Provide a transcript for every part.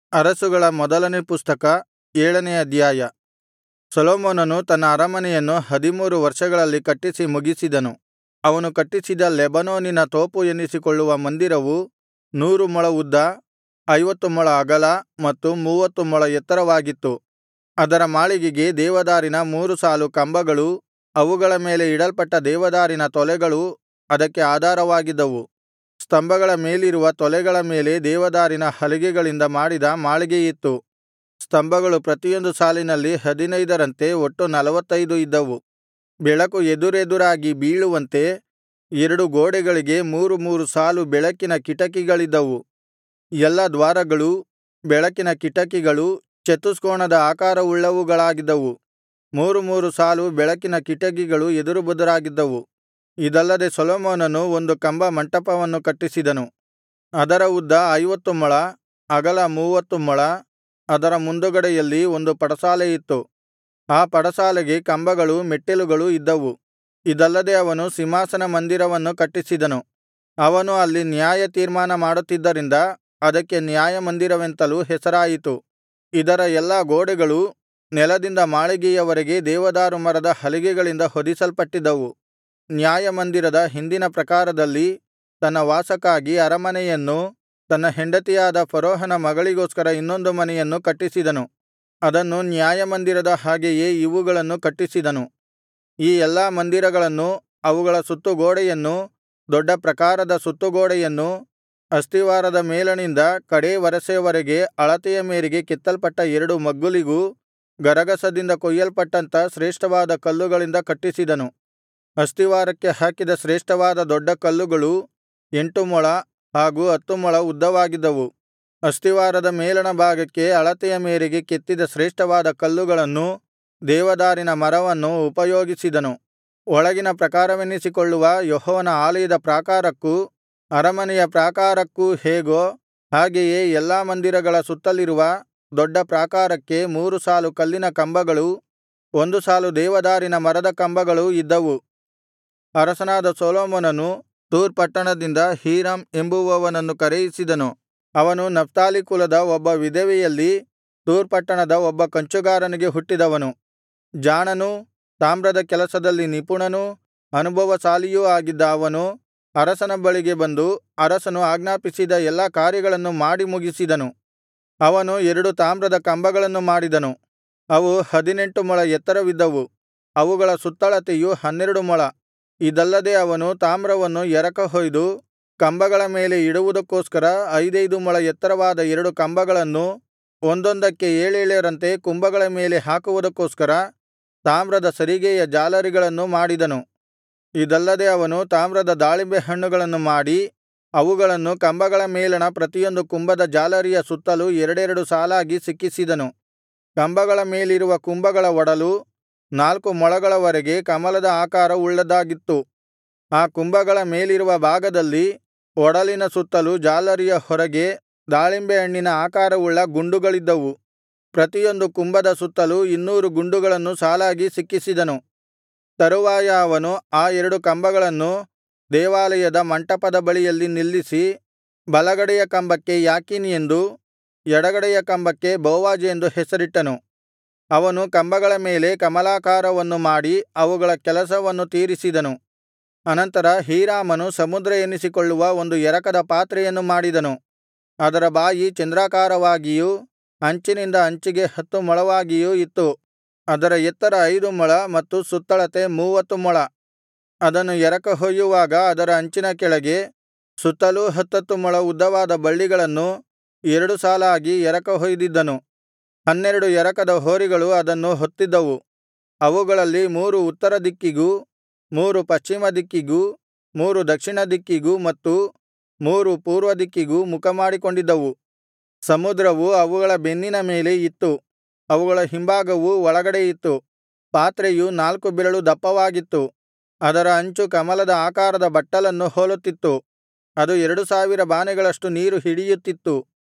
ಅರಸುಗಳ ಮೊದಲನೇ ಪುಸ್ತಕ ಏಳನೇ ಅಧ್ಯಾಯ ಸೊಲೊಮೋನನು ತನ್ನ ಅರಮನೆಯನ್ನು ಹದಿಮೂರು ವರ್ಷಗಳಲ್ಲಿ ಕಟ್ಟಿಸಿ ಮುಗಿಸಿದನು ಅವನು ಕಟ್ಟಿಸಿದ ಲೆಬನೋನಿನ ತೋಪು ಎನ್ನಿಸಿಕೊಳ್ಳುವ ಮಂದಿರವು ನೂರು ಮೊಳ ಉದ್ದ ಐವತ್ತು ಮೊಳ ಅಗಲ ಮತ್ತು ಮೂವತ್ತು ಮೊಳ ಎತ್ತರವಾಗಿತ್ತು ಅದರ ಮಾಳಿಗೆಗೆ ದೇವದಾರಿನ ಮೂರು ಸಾಲು ಕಂಬಗಳೂ ಅವುಗಳ ಮೇಲೆ ಇಡಲ್ಪಟ್ಟ ದೇವದಾರಿನ ತೊಲೆಗಳೂ ಅದಕ್ಕೆ ಆಧಾರವಾಗಿದ್ದವು ಸ್ತಂಭಗಳ ಮೇಲಿರುವ ತೊಲೆಗಳ ಮೇಲೆ ದೇವದಾರಿನ ಹಲಿಗೆಗಳಿಂದ ಮಾಡಿದ ಮಾಳಿಗೆಯಿತ್ತು ಸ್ತಂಭಗಳು ಪ್ರತಿಯೊಂದು ಸಾಲಿನಲ್ಲಿ ಹದಿನೈದರಂತೆ ಒಟ್ಟು ನಲ್ವತ್ತೈದು ಇದ್ದವು ಬೆಳಕು ಎದುರೆದುರಾಗಿ ಬೀಳುವಂತೆ ಎರಡು ಗೋಡೆಗಳಿಗೆ ಮೂರು ಮೂರು ಸಾಲು ಬೆಳಕಿನ ಕಿಟಕಿಗಳಿದ್ದವು ಎಲ್ಲಾ ದ್ವಾರಗಳೂ ಬೆಳಕಿನ ಕಿಟಕಿಗಳೂ ಚತುಷ್ಕೋಣದ ಆಕಾರವುಳ್ಳವುಗಳಾಗಿದ್ದವು ಮೂರು ಮೂರು ಸಾಲು ಬೆಳಕಿನ ಕಿಟಕಿಗಳು ಎದುರುಬದುರಾಗಿದ್ದವು ಇದಲ್ಲದೆ ಸೊಲೊಮೋನನು ಒಂದು ಕಂಬ ಮಂಟಪವನ್ನು ಕಟ್ಟಿಸಿದನು ಅದರ ಉದ್ದ ಐವತ್ತು ಮೊಳ ಅಗಲ ಮೂವತ್ತು ಮೊಳ ಅದರ ಮುಂದುಗಡೆಯಲ್ಲಿ ಒಂದು ಪಡಸಾಲೆ ಇತ್ತು ಆ ಪಡಸಾಲೆಗೆ ಕಂಬಗಳೂ ಮೆಟ್ಟಿಲುಗಳೂ ಇದ್ದವು ಇದಲ್ಲದೆ ಅವನು ಸಿಂಹಾಸನ ಮಂದಿರವನ್ನು ಕಟ್ಟಿಸಿದನು ಅವನು ಅಲ್ಲಿ ನ್ಯಾಯ ತೀರ್ಮಾನ ಮಾಡುತ್ತಿದ್ದರಿಂದ ಅದಕ್ಕೆ ನ್ಯಾಯಮಂದಿರವೆಂತಲೂ ಹೆಸರಾಯಿತು ಇದರ ಎಲ್ಲಾ ಗೋಡೆಗಳೂ ನೆಲದಿಂದ ಮಾಳಿಗೆಯವರೆಗೆ ದೇವದಾರು ಮರದ ಹಲಿಗೆಗಳಿಂದ ಹೊದಿಸಲ್ಪಟ್ಟಿದ್ದವು ನ್ಯಾಯಮಂದಿರದ ಹಿಂದಿನ ಪ್ರಾಕಾರದಲ್ಲಿ ತನ್ನ ವಾಸಕ್ಕಾಗಿ ಅರಮನೆಯನ್ನೂ ತನ್ನ ಹೆಂಡತಿಯಾದ ಫರೋಹನ ಮಗಳಿಗೋಸ್ಕರ ಇನ್ನೊಂದು ಮನೆಯನ್ನು ಕಟ್ಟಿಸಿದನು ಅದನ್ನು ನ್ಯಾಯಮಂದಿರದ ಹಾಗೆಯೇ ಇವುಗಳನ್ನು ಕಟ್ಟಿಸಿದನು ಈ ಎಲ್ಲಾ ಮಂದಿರಗಳನ್ನೂ ಅವುಗಳ ಸುತ್ತುಗೋಡೆಯನ್ನೂ ದೊಡ್ಡ ಪ್ರಾಕಾರದ ಸುತ್ತುಗೋಡೆಯನ್ನೂ ಅಸ್ತಿವಾರದ ಮೇಲಣಿಂದ ಕಡೇ ವರಸೆಯವರೆಗೆ ಅಳತೆಯ ಮೇರೆಗೆ ಕೆತ್ತಲ್ಪಟ್ಟ ಎರಡು ಮಗ್ಗುಲಿಗೂ ಗರಗಸದಿಂದ ಕೊಯ್ಯಲ್ಪಟ್ಟಂಥ ಶ್ರೇಷ್ಠವಾದ ಕಲ್ಲುಗಳಿಂದ ಕಟ್ಟಿಸಿದನು ಅಸ್ತಿವಾರಕ್ಕೆ ಹಾಕಿದ ಶ್ರೇಷ್ಠವಾದ ದೊಡ್ಡ ಕಲ್ಲುಗಳು ಎಂಟು ಮೊಳ ಹಾಗೂ ಹತ್ತು ಮೊಳ ಉದ್ದವಾಗಿದ್ದವು ಅಸ್ತಿವಾರದ ಮೇಲಣ ಭಾಗಕ್ಕೆ ಅಳತೆಯ ಮೇರೆಗೆ ಕೆತ್ತಿದ ಶ್ರೇಷ್ಠವಾದ ಕಲ್ಲುಗಳನ್ನೂ ದೇವದಾರಿನ ಮರವನ್ನೂ ಉಪಯೋಗಿಸಿದನು ಒಳಗಿನ ಪ್ರಾಕಾರವೆನ್ನಿಸಿಕೊಳ್ಳುವ ಯೆಹೋವನ ಆಲಯದ ಪ್ರಾಕಾರಕ್ಕೂ ಅರಮನೆಯ ಪ್ರಾಕಾರಕ್ಕೂ ಹೇಗೋ ಹಾಗೆಯೇ ಎಲ್ಲಾ ಮಂದಿರಗಳ ಸುತ್ತಲಿರುವ ದೊಡ್ಡ ಪ್ರಾಕಾರಕ್ಕೆ ಮೂರು ಸಾಲು ಕಲ್ಲಿನ ಕಂಬಗಳೂ ಒಂದು ಸಾಲು ದೇವದಾರಿನ ಮರದ ಕಂಬಗಳೂ ಇದ್ದವು ಅರಸನಾದ ಸೊಲೊಮೋನನು ತೂರ್ ಪಟ್ಟಣದಿಂದ ಹೀರಾಮ್ ಎಂಬುವವನನ್ನು ಕರೆಯಿಸಿದನು ಅವನು ನಫ್ತಾಲಿ ಕುಲದ ಒಬ್ಬ ವಿಧವೆಯಲ್ಲಿ ತೂರ್ ಪಟ್ಟಣದ ಒಬ್ಬ ಕಂಚುಗಾರನಿಗೆ ಹುಟ್ಟಿದವನು ಜಾಣನೂ ತಾಮ್ರದ ಕೆಲಸದಲ್ಲಿ ನಿಪುಣನೂ ಅನುಭವಶಾಲಿಯೂ ಆಗಿದ್ದ ಅವನು ಅರಸನ ಬಳಿಗೆ ಬಂದು ಅರಸನು ಆಜ್ಞಾಪಿಸಿದ ಎಲ್ಲಾ ಕಾರ್ಯಗಳನ್ನು ಮಾಡಿ ಮುಗಿಸಿದನು ಅವನು ಎರಡು ತಾಮ್ರದ ಕಂಬಗಳನ್ನು ಮಾಡಿದನು ಅವು ಹದಿನೆಂಟು ಮೊಳ ಎತ್ತರವಿದ್ದವು ಅವುಗಳ ಸುತ್ತಳತೆಯು ಹನ್ನೆರಡು ಮೊಳ ಇದಲ್ಲದೆ ಅವನು ತಾಮ್ರವನ್ನು ಎರಕ ಹೊಯ್ದು ಕಂಬಗಳ ಮೇಲೆ ಇಡುವುದಕ್ಕೋಸ್ಕರ ಐದೈದು ಮೊಳ ಎತ್ತರವಾದ ಎರಡು ಕಂಬಗಳನ್ನೂ ಒಂದೊಂದಕ್ಕೆ ಏಳೇಳರಂತೆ ಕುಂಭಗಳ ಮೇಲೆ ಹಾಕುವುದಕ್ಕೋಸ್ಕರ ತಾಮ್ರದ ಸರಿಗೆಯ ಜಾಲರಿಗಳನ್ನೂ ಮಾಡಿದನು ಇದಲ್ಲದೆ ಅವನು ತಾಮ್ರದ ದಾಳಿಂಬೆ ಹಣ್ಣುಗಳನ್ನು ಮಾಡಿ ಅವುಗಳನ್ನು ಕಂಬಗಳ ಮೇಲಣ ಪ್ರತಿಯೊಂದು ಕುಂಭದ ಜಾಲರಿಯ ಸುತ್ತಲೂ ಎರಡೆರಡು ಸಾಲಾಗಿ ಸಿಕ್ಕಿಸಿದನು ಕಂಬಗಳ ಮೇಲಿರುವ ಕುಂಭಗಳ ಒಡಲು ನಾಲ್ಕು ಮೊಳಗಳವರೆಗೆ ಕಮಲದ ಆಕಾರ ಉಳ್ಳದ್ದಾಗಿತ್ತು ಆ ಕುಂಭಗಳ ಮೇಲಿರುವ ಭಾಗದಲ್ಲಿ ಒಡಲಿನ ಸುತ್ತಲೂ ಜಾಲರಿಯ ಹೊರಗೆ ದಾಳಿಂಬೆ ಹಣ್ಣಿನ ಆಕಾರವುಳ್ಳ ಗುಂಡುಗಳಿದ್ದವು ಪ್ರತಿಯೊಂದು ಕುಂಭದ ಸುತ್ತಲೂ ಇನ್ನೂರು ಗುಂಡುಗಳನ್ನು ಸಾಲಾಗಿ ಸಿಕ್ಕಿಸಿದನು ತರುವಾಯ ಅವನು ಆ ಎರಡು ಕಂಬಗಳನ್ನು ದೇವಾಲಯದ ಮಂಟಪದ ಬಳಿಯಲ್ಲಿ ನಿಲ್ಲಿಸಿ ಬಲಗಡೆಯ ಕಂಬಕ್ಕೆ ಯಾಕೀನ್ ಎಂದೂ ಎಡಗಡೆಯ ಕಂಬಕ್ಕೆ ಬೋವಾಜ್ ಎಂದು ಹೆಸರಿಟ್ಟನು ಅವನು ಕಂಬಗಳ ಮೇಲೆ ಕಮಲಾಕಾರವನ್ನು ಮಾಡಿ ಅವುಗಳ ಕೆಲಸವನ್ನು ತೀರಿಸಿದನು ಅನಂತರ ಹೀರಾಮನು ಸಮುದ್ರ ಎನ್ನಿಸಿಕೊಳ್ಳುವ ಒಂದು ಎರಕದ ಪಾತ್ರೆಯನ್ನು ಮಾಡಿದನು ಅದರ ಬಾಯಿ ಚಂದ್ರಾಕಾರವಾಗಿಯೂ ಅಂಚಿನಿಂದ ಅಂಚಿಗೆ ಹತ್ತು ಮೊಳವಾಗಿಯೂ ಇತ್ತು ಅದರ ಎತ್ತರ ಐದು ಮೊಳ ಮತ್ತು ಸುತ್ತಳತೆ ಮೂವತ್ತು ಮೊಳ ಅದನ್ನು ಎರಕ ಹೊಯ್ಯುವಾಗ ಅದರ ಅಂಚಿನ ಕೆಳಗೆ ಸುತ್ತಲೂ ಹತ್ತತ್ತು ಮೊಳ ಉದ್ದವಾದ ಬಳ್ಳಿಗಳನ್ನು ಎರಡು ಸಾಲಾಗಿ ಎರಕ ಹೊಯ್ದಿದ್ದನು ಹನ್ನೆರಡು ಎರಕದ ಹೋರಿಗಳು ಅದನ್ನು ಹೊತ್ತಿದ್ದವು ಅವುಗಳಲ್ಲಿ ಮೂರು ಉತ್ತರ ದಿಕ್ಕಿಗೂ ಮೂರು ಪಶ್ಚಿಮ ದಿಕ್ಕಿಗೂ ಮೂರು ದಕ್ಷಿಣ ದಿಕ್ಕಿಗೂ ಮತ್ತು ಮೂರು ಪೂರ್ವ ದಿಕ್ಕಿಗೂ ಮುಖಮಾಡಿಕೊಂಡಿದ್ದವು ಸಮುದ್ರವು ಅವುಗಳ ಬೆನ್ನಿನ ಮೇಲೆ ಇತ್ತು ಅವುಗಳ ಹಿಂಭಾಗವು ಒಳಗಡೆ ಇತ್ತು ಪಾತ್ರೆಯು ನಾಲ್ಕು ಬೆರಳು ದಪ್ಪವಾಗಿತ್ತು ಅದರ ಅಂಚು ಕಮಲದ ಆಕಾರದ ಬಟ್ಟಲನ್ನು ಹೋಲುತ್ತಿತ್ತು ಅದು ಎರಡು ಸಾವಿರ ಬಾನೆಗಳಷ್ಟು ನೀರು ಹಿಡಿಯುತ್ತಿತ್ತು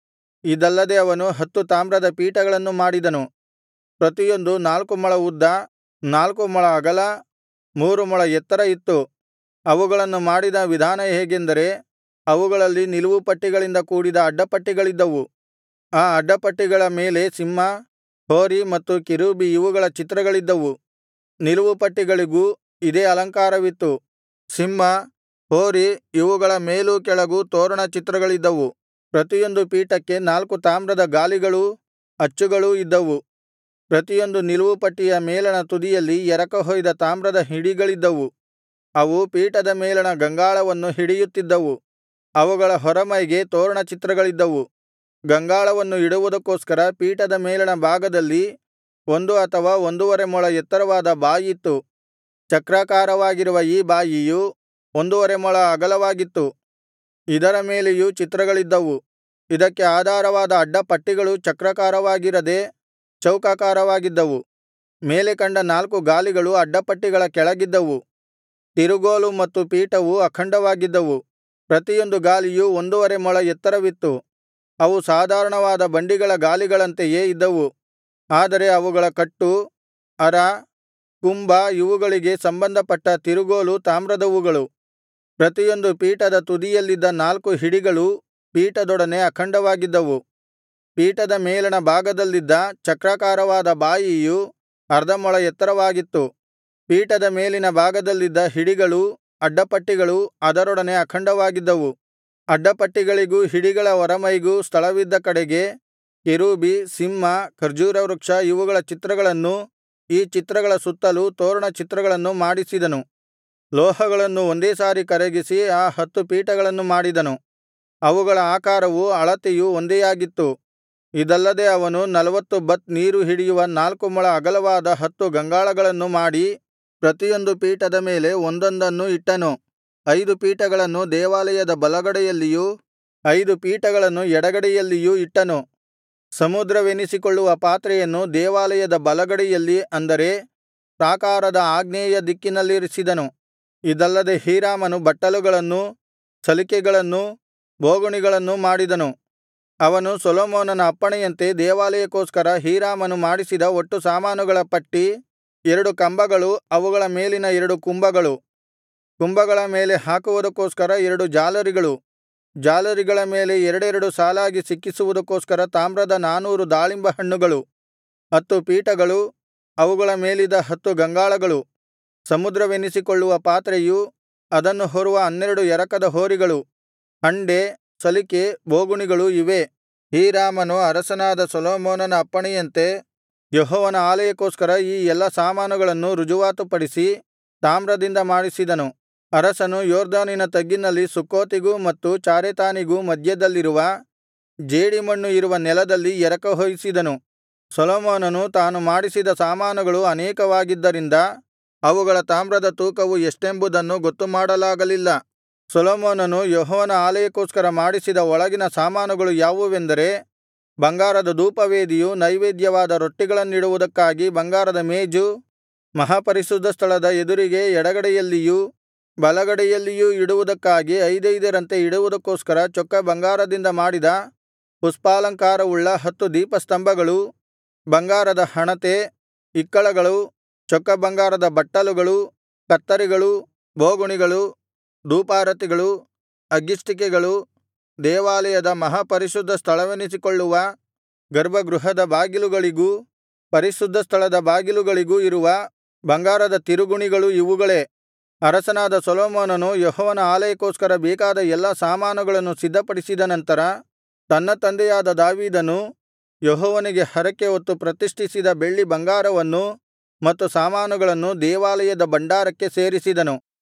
ಇದಲ್ಲದೆ ಅವನು ಹತ್ತು ತಾಮ್ರದ ಪೀಠಗಳನ್ನು ಮಾಡಿದನು ಪ್ರತಿಯೊಂದು ನಾಲ್ಕು ಮೊಳ ಉದ್ದ ನಾಲ್ಕು ಮೊಳ ಅಗಲ ಮೂರು ಮೊಳ ಎತ್ತರ ಇತ್ತು ಅವುಗಳನ್ನು ಮಾಡಿದ ವಿಧಾನ ಹೇಗೆಂದರೆ ಅವುಗಳಲ್ಲಿ ನಿಲುವುಪಟ್ಟಿಗಳಿಂದ ಕೂಡಿದ ಅಡ್ಡಪಟ್ಟಿಗಳಿದ್ದವು ಆ ಅಡ್ಡಪಟ್ಟಿಗಳ ಮೇಲೆ ಸಿಂಹ ಹೋರಿ ಮತ್ತು ಕೆರೂಬಿ ಇವುಗಳ ಚಿತ್ರಗಳಿದ್ದವು ನಿಲುವುಪಟ್ಟಿಗಳಿಗೂ ಇದೇ ಅಲಂಕಾರವಿತ್ತು ಸಿಂಹ ಹೋರಿ ಇವುಗಳ ಮೇಲೂ ಕೆಳಗೂ ತೋರಣ ಚಿತ್ರಗಳಿದ್ದವು ಪ್ರತಿಯೊಂದು ಪೀಠಕ್ಕೆ ನಾಲ್ಕು ತಾಮ್ರದ ಗಾಲಿಗಳೂ ಅಚ್ಚುಗಳೂ ಇದ್ದವು ಪ್ರತಿಯೊಂದು ನಿಲುವುಪಟ್ಟಿಯ ಮೇಲಣ ತುದಿಯಲ್ಲಿ ಎರಕಹೊಯ್ದ ತಾಮ್ರದ ಹಿಡಿಗಳಿದ್ದವು ಅವು ಪೀಠದ ಮೇಲಣ ಗಂಗಾಳವನ್ನು ಹಿಡಿಯುತ್ತಿದ್ದವು ಅವುಗಳ ಹೊರಮೈಗೆ ತೋರಣ ಚಿತ್ರಗಳಿದ್ದವು ಗಂಗಾಳವನ್ನು ಇಡುವುದಕ್ಕೋಸ್ಕರ ಪೀಠದ ಮೇಲಣ ಭಾಗದಲ್ಲಿ ಒಂದು ಅಥವಾ ಒಂದೂವರೆ ಮೊಳ ಎತ್ತರವಾದ ಬಾಯಿತ್ತು ಚಕ್ರಾಕಾರವಾಗಿರುವ ಈ ಬಾಯಿಯು ಒಂದೂವರೆ ಮೊಳ ಅಗಲವಾಗಿತ್ತು ಇದರ ಮೇಲೆಯೂ ಚಿತ್ರಗಳಿದ್ದವು ಇದಕ್ಕೆ ಆಧಾರವಾದ ಅಡ್ಡಪಟ್ಟಿಗಳು ಚಕ್ರಾಕಾರವಾಗಿರದೆ ಚೌಕಾಕಾರವಾಗಿದ್ದವು ಮೇಲೆ ಕಂಡ ನಾಲ್ಕು ಗಾಲಿಗಳು ಅಡ್ಡಪಟ್ಟಿಗಳ ಕೆಳಗಿದ್ದವು ತಿರುಗೋಲು ಮತ್ತು ಪೀಠವು ಅಖಂಡವಾಗಿದ್ದವು ಪ್ರತಿಯೊಂದು ಗಾಲಿಯು ಒಂದೂವರೆ ಮೊಳ ಎತ್ತರವಿತ್ತು ಅವು ಸಾಧಾರಣವಾದ ಬಂಡಿಗಳ ಗಾಲಿಗಳಂತೆಯೇ ಇದ್ದವು ಆದರೆ ಅವುಗಳ ಕಟ್ಟು ಅರ ಕುಂಭ ಇವುಗಳಿಗೆ ಸಂಬಂಧಪಟ್ಟ ತಿರುಗೋಲು ತಾಮ್ರದವುಗಳು ಪ್ರತಿಯೊಂದು ಪೀಠದ ತುದಿಯಲ್ಲಿದ್ದ ನಾಲ್ಕು ಹಿಡಿಗಳು ಪೀಠದೊಡನೆ ಅಖಂಡವಾಗಿದ್ದವು ಪೀಠದ ಮೇಲಣ ಭಾಗದಲ್ಲಿದ್ದ ಚಕ್ರಾಕಾರವಾದ ಬಾಯಿಯು ಅರ್ಧ ಮೊಳ ಎತ್ತರವಾಗಿತ್ತು ಪೀಠದ ಮೇಲಿನ ಭಾಗದಲ್ಲಿದ್ದ ಹಿಡಿಗಳೂ ಅಡ್ಡಪಟ್ಟಿಗಳೂ ಅದರೊಡನೆ ಅಖಂಡವಾಗಿದ್ದವು ಅಡ್ಡಪಟ್ಟಿಗಳಿಗೂ ಹಿಡಿಗಳ ಹೊರಮೈಗೂ ಸ್ಥಳವಿದ್ದ ಕಡೆಗೆ ಕೆರೂಬಿ ಸಿಂಹ ಖರ್ಜೂರವೃಕ್ಷ ಇವುಗಳ ಚಿತ್ರಗಳನ್ನೂ ಈ ಚಿತ್ರಗಳ ಸುತ್ತಲೂ ತೋರಣ ಚಿತ್ರಗಳನ್ನು ಮಾಡಿಸಿದನು ಲೋಹಗಳನ್ನು ಒಂದೇ ಸಾರಿ ಕರಗಿಸಿ ಆ ಹತ್ತು ಪೀಠಗಳನ್ನು ಮಾಡಿದನು ಅವುಗಳ ಆಕಾರವೂ ಅಳತೆಯೂ ಒಂದೇ ಆಗಿತ್ತು ಇದಲ್ಲದೆ ಅವನು ನಲ್ವತ್ತು ಬತ್ ನೀರು ಹಿಡಿಯುವ ನಾಲ್ಕು ಮೊಳ ಅಗಲವಾದ ಹತ್ತು ಗಂಗಾಳಗಳನ್ನು ಮಾಡಿ ಪ್ರತಿಯೊಂದು ಪೀಠದ ಮೇಲೆ ಒಂದೊಂದನ್ನು ಇಟ್ಟನು ಐದು ಪೀಠಗಳನ್ನು ದೇವಾಲಯದ ಬಲಗಡೆಯಲ್ಲಿಯೂ ಐದು ಪೀಠಗಳನ್ನು ಎಡಗಡೆಯಲ್ಲಿಯೂ ಇಟ್ಟನು ಸಮುದ್ರವೆನಿಸಿಕೊಳ್ಳುವ ಪಾತ್ರೆಯನ್ನು ದೇವಾಲಯದ ಬಲಗಡೆಯಲ್ಲಿ ಅಂದರೆ ಪ್ರಾಕಾರದ ಆಗ್ನೇಯ ದಿಕ್ಕಿನಲ್ಲಿರಿಸಿದನು ಇದಲ್ಲದೆ ಹೀರಾಮನು ಬಟ್ಟಲುಗಳನ್ನೂ ಸಲಿಕೆಗಳನ್ನೂ ಬೋಗುಣಿಗಳನ್ನೂ ಮಾಡಿದನು ಅವನು ಸೊಲೊಮೋನನ ಅಪ್ಪಣೆಯಂತೆ ದೇವಾಲಯಕ್ಕೋಸ್ಕರ ಹೀರಾಮನು ಮಾಡಿಸಿದ ಒಟ್ಟು ಸಾಮಾನುಗಳ ಪಟ್ಟಿ ಎರಡು ಕಂಬಗಳು ಅವುಗಳ ಮೇಲಿನ ಎರಡು ಕುಂಭಗಳು ಕುಂಭಗಳ ಮೇಲೆ ಹಾಕುವುದಕ್ಕೋಸ್ಕರ ಎರಡು ಜಾಲರಿಗಳು ಜಾಲರಿಗಳ ಮೇಲೆ ಎರಡೆರಡು ಸಾಲಾಗಿ ಸಿಕ್ಕಿಸುವುದಕ್ಕೋಸ್ಕರ ತಾಮ್ರದ ನಾನೂರು ದಾಳಿಂಬ ಹಣ್ಣುಗಳು ಹತ್ತು ಪೀಠಗಳು ಅವುಗಳ ಮೇಲಿದ್ದ ಹತ್ತು ಗಂಗಾಳಗಳು ಸಮುದ್ರವೆನಿಸಿಕೊಳ್ಳುವ ಪಾತ್ರೆಯೂ ಅದನ್ನು ಹೊರುವ ಹನ್ನೆರಡು ಎರಕದ ಹೋರಿಗಳು ಹಂಡೆ ಸಲಿಕೆ ಬೋಗುಣಿಗಳು ಇವೇ ಹೀರಾಮನು ಅರಸನಾದ ಸೊಲೊಮೋನನ ಅಪ್ಪಣೆಯಂತೆ ಯೆಹೋವನ ಆಲಯಕ್ಕೋಸ್ಕರ ಈ ಎಲ್ಲಾ ಸಾಮಾನುಗಳನ್ನು ರುಜುವಾತುಪಡಿಸಿ ತಾಮ್ರದಿಂದ ಮಾಡಿಸಿದನು ಅರಸನು ಯೊರ್ದನಿನ ತಗ್ಗಿನಲ್ಲಿ ಸುಕ್ಕೋತಿಗೂ ಮತ್ತು ಚಾರೆತಾನಿಗೂ ಮಧ್ಯದಲ್ಲಿರುವ ಜೇಡಿಮಣ್ಣು ಇರುವ ನೆಲದಲ್ಲಿ ಎರಕಹೊಯ್ಸಿದನು ಸೊಲೊಮೋನನು ತಾನು ಮಾಡಿಸಿದ ಸಾಮಾನುಗಳು ಅನೇಕವಾಗಿದ್ದರಿಂದ ಅವುಗಳ ತಾಮ್ರದ ತೂಕವು ಎಷ್ಟೆಂಬುದನ್ನು ಗೊತ್ತುಮಾಡಲಾಗಲಿಲ್ಲ ಸೊಲೊಮೋನನು ಯೆಹೋವನ ಆಲಯಕ್ಕೋಸ್ಕರ ಮಾಡಿಸಿದ ಒಳಗಿನ ಸಾಮಾನುಗಳು ಯಾವುವೆಂದರೆ ಬಂಗಾರದ ಧೂಪವೇದಿಯು ನೈವೇದ್ಯವಾದ ರೊಟ್ಟಿಗಳನ್ನಿಡುವುದಕ್ಕಾಗಿ ಬಂಗಾರದ ಮೇಜು ಮಹಾಪರಿಶುದ್ಧ ಸ್ಥಳದ ಎದುರಿಗೆ ಎಡಗಡೆಯಲ್ಲಿಯೂ ಬಲಗಡೆಯಲ್ಲಿಯೂ ಇಡುವುದಕ್ಕಾಗಿ ಐದೈದರಂತೆ ಇಡುವುದಕ್ಕೋಸ್ಕರ ಚೊಕ್ಕ ಬಂಗಾರದಿಂದ ಮಾಡಿದ ಪುಷ್ಪಾಲಂಕಾರವುಳ್ಳ ಹತ್ತು ದೀಪಸ್ತಂಭಗಳು ಬಂಗಾರದ ಹಣತೆ ಇಕ್ಕಳಗಳು ಚೊಕ್ಕ ಬಂಗಾರದ ಬಟ್ಟಲುಗಳು ಕತ್ತರಿಗಳು ಬೋಗುಣಿಗಳು ಧೂಪಾರತಿಗಳು ಅಗ್ಗಿಷ್ಟಿಕೆಗಳು ದೇವಾಲಯದ ಮಹಾಪರಿಶುದ್ಧ ಸ್ಥಳವೆನಿಸಿಕೊಳ್ಳುವ ಗರ್ಭಗೃಹದ ಬಾಗಿಲುಗಳಿಗೂ ಪರಿಶುದ್ಧ ಸ್ಥಳದ ಬಾಗಿಲುಗಳಿಗೂ ಇರುವ ಬಂಗಾರದ ತಿರುಗುಣಿಗಳು ಇವುಗಳೇ ಅರಸನಾದ ಸೊಲೊಮೋನನು ಯೆಹೋವನ ಆಲಯಕ್ಕೋಸ್ಕರ ಬೇಕಾದ ಎಲ್ಲಾ ಸಾಮಾನುಗಳನ್ನು ಸಿದ್ಧಪಡಿಸಿದ ನಂತರ ತನ್ನ ತಂದೆಯಾದ ದಾವೀದನು ಯೆಹೋವನಿಗೆ ಹರಕೆ ಹೊತ್ತು ಪ್ರತಿಷ್ಠಿಸಿದ ಬೆಳ್ಳಿ ಬಂಗಾರವನ್ನೂ ಮತ್ತು ಸಾಮಾನುಗಳನ್ನು ದೇವಾಲಯದ ಭಂಡಾರಕ್ಕೆ ಸೇರಿಸಿದನು